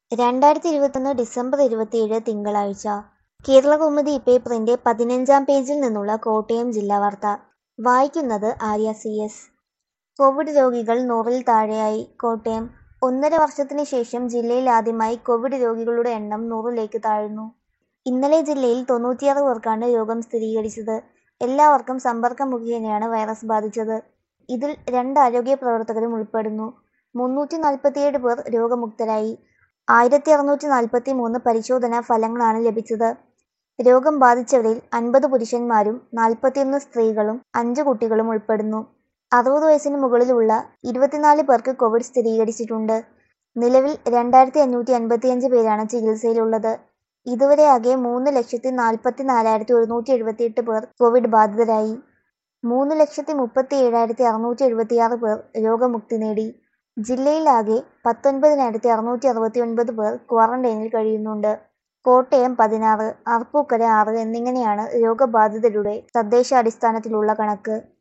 രണ്ടായിരത്തി ഇരുപത്തൊന്ന് ഡിസംബർ ഇരുപത്തിയേഴ് തിങ്കളാഴ്ച കേരളകൗമുദി പേപ്പറിന്റെ പതിനഞ്ചാം പേജിൽ നിന്നുള്ള കോട്ടയം ജില്ലാ വാർത്ത വായിക്കുന്നത് ആര്യ സി എസ് കോവിഡ് രോഗികൾ നൂറിൽ താഴെയായി കോട്ടയം ഒന്നര വർഷത്തിന് ശേഷം ജില്ലയിൽ ആദ്യമായി കോവിഡ് രോഗികളുടെ എണ്ണം നൂറിലേക്ക് താഴ്ന്നു ഇന്നലെ ജില്ലയിൽ തൊണ്ണൂറ്റിയാറ് പേർക്കാണ് രോഗം സ്ഥിരീകരിച്ചത് എല്ലാവർക്കും സമ്പർക്കം മുഖേനയാണ് വൈറസ് ബാധിച്ചത് ഇതിൽ രണ്ട് ആരോഗ്യ പ്രവർത്തകരും ഉൾപ്പെടുന്നു മുന്നൂറ്റി നാൽപ്പത്തിയേഴ് പേർ രോഗമുക്തരായി ആയിരത്തി അറുന്നൂറ്റി നാൽപ്പത്തി മൂന്ന് പരിശോധനാ ഫലങ്ങളാണ് ലഭിച്ചത് രോഗം ബാധിച്ചവരിൽ അൻപത് പുരുഷന്മാരും നാൽപ്പത്തിയൊന്ന് സ്ത്രീകളും അഞ്ച് കുട്ടികളും ഉൾപ്പെടുന്നു അറുപത് വയസ്സിന് മുകളിലുള്ള ഇരുപത്തിനാല് പേർക്ക് കോവിഡ് സ്ഥിരീകരിച്ചിട്ടുണ്ട് നിലവിൽ രണ്ടായിരത്തി അഞ്ഞൂറ്റി അൻപത്തിയഞ്ച് പേരാണ് ചികിത്സയിലുള്ളത് ഇതുവരെ ആകെ മൂന്ന് ലക്ഷത്തി നാൽപ്പത്തി നാലായിരത്തി ഒരുന്നൂറ്റി എഴുപത്തിയെട്ട് പേർ കോവിഡ് ബാധിതരായി മൂന്ന് ലക്ഷത്തി മുപ്പത്തി ഏഴായിരത്തി അറുന്നൂറ്റി എഴുപത്തിയാറ് പേർ രോഗമുക്തി നേടി ജില്ലയിലാകെ പത്തൊൻപതിനായിരത്തി അറുന്നൂറ്റി അറുപത്തി ഒൻപത് പേർ ക്വാറന്റൈനിൽ കഴിയുന്നുണ്ട് കോട്ടയം പതിനാറ് അർപ്പൂക്കര ആറ് എന്നിങ്ങനെയാണ് രോഗബാധിതരുടെ തദ്ദേശാടിസ്ഥാനത്തിലുള്ള കണക്ക്